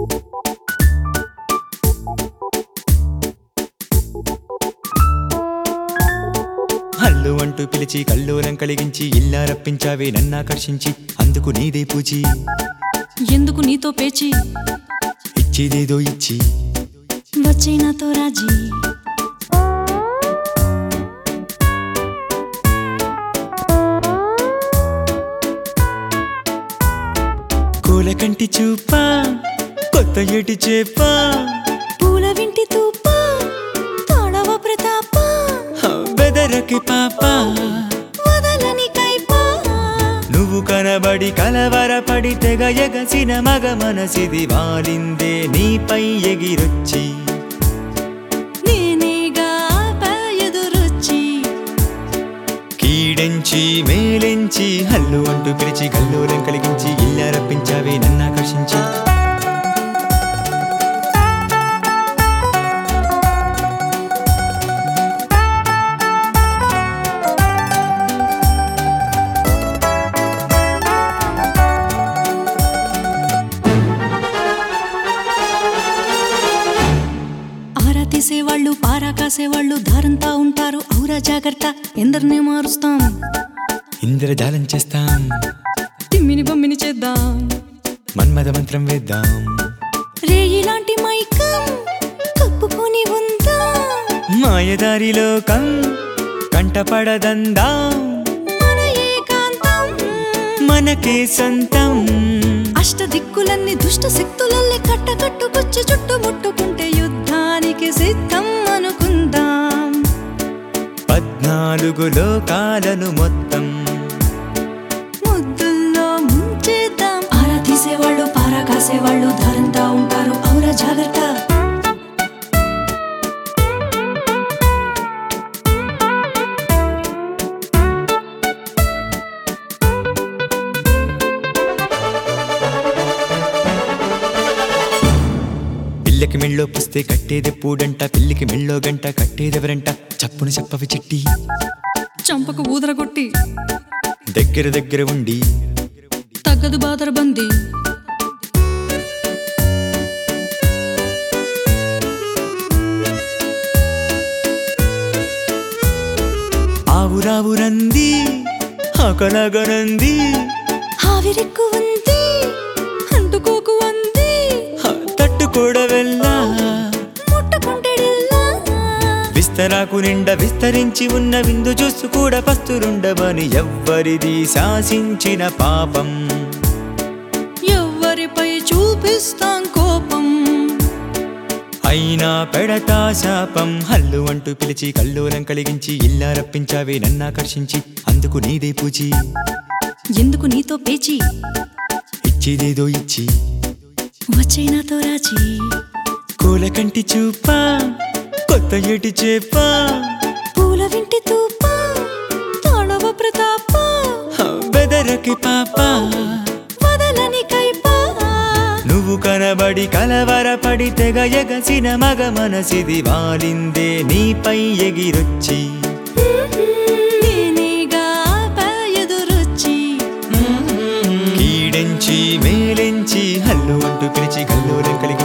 హల్లు అంటూ పిలిచి కల్లోలం కలిగించి ఇల్లా రప్పించావే నన్నాకర్షించి అందుకు నీదే పూచి ఎందుకు నీతో పేచి ఇచ్చేదేదో ఇచ్చి వచ్చే నాతో రాజీ కూలకంటి చూపా కొత్త ఎటి చేపా పూల వింటి తూప తాళవ ప్రతాప బెదరకి పాపా వదలని కైపా నువ్వు కనబడి కలవరపడి తెగ ఎగసిన మగ మనసిది వాలిందే నీపై ఎగిరొచ్చి నేనేగా ఎదురొచ్చి కీడెంచి మేలెంచి హల్లు అంటూ పిలిచి గల్లోలం కలిగించి ఇల్లా రప్పించావే నన్నాకర్షించి ఆరా తీసేవాళ్ళు పారా కాసేవాళ్ళు దారంతా ఉంటారు ఔరా జాగ్రత్త ఎందరిని మారుస్తాం ఇంద్రజాలం చేస్తాం తిమ్మిని బొమ్మిని చేద్దాం మన్మద మంత్రం వేద్దాం రేయిలాంటి మైకం కప్పుకొని ఉందా మాయదారిలో కం కంటపడదందాం మన ఏకాంతం మనకే సొంతం అష్టదిక్కులన్నీ దుష్ట శక్తులల్లే కట్టకట్టుకొచ్చి చుట్టుముట్టుకుంటే యుద్ధానికి సిద్ధం అనుకుందాం పద్నాలుగు లోకాలను మొత్తం ముద్దుల్లో ముంచేద్దాం ఆరా తీసేవాళ్ళు పారా కాసేవాళ్ళు దారంతా ఉంటారు ఔరా జాగ్రత్త పిల్లకి మెళ్ళో పుస్తే కట్టేదెప్పుడంట పిల్లికి మెళ్ళో గంట కట్టేదెవరంట చప్పును చెప్పవి చిట్టి చంపకు ఊదరగొట్టి దగ్గర దగ్గర ఉండి తగ్గదు బాదరబంది ఆవురావురంది ఆకలగనంది ఆవిరెక్కు ఉంది అంటుకోకు ఉంది తట్టుకోడవెల్లా ముట్టుకుంటెడిల్లా విస్తరాకు నిండా విస్తరించి ఉన్న విందు చూసు కూడా పస్తులుండవని ఎవ్వరిది శాసించిన పాపం ఎవ్వరిపై చూపిస్తాం కోపం అయినా పెడతా శాపం హల్లు అంటూ పిలిచి కల్లోలం కలిగించి ఇల్లా రప్పించావే నన్నాకర్షించి అందుకు నీదే పూచి ఎందుకు నీతో పేచి ఇచ్చేదేదో ఇచ్చి వచ్చే నాతో రాజీ కూలకంటి చూపా కొత్త ఎటి చేపా పూల వింటి తూప తాళవ ప్రతాప బెదరకి పాపా వదలని కైపా నువ్వు కనబడి కలవరపడి తెగ ఎగసిన మగ మనసిది వాలిందే నీపై ఎగిరొచ్చి నేనేగా ఎదురొచ్చి కీడెంచి మేలెంచి హల్లు అంటూ పిలిచి గల్లోలం కలిగి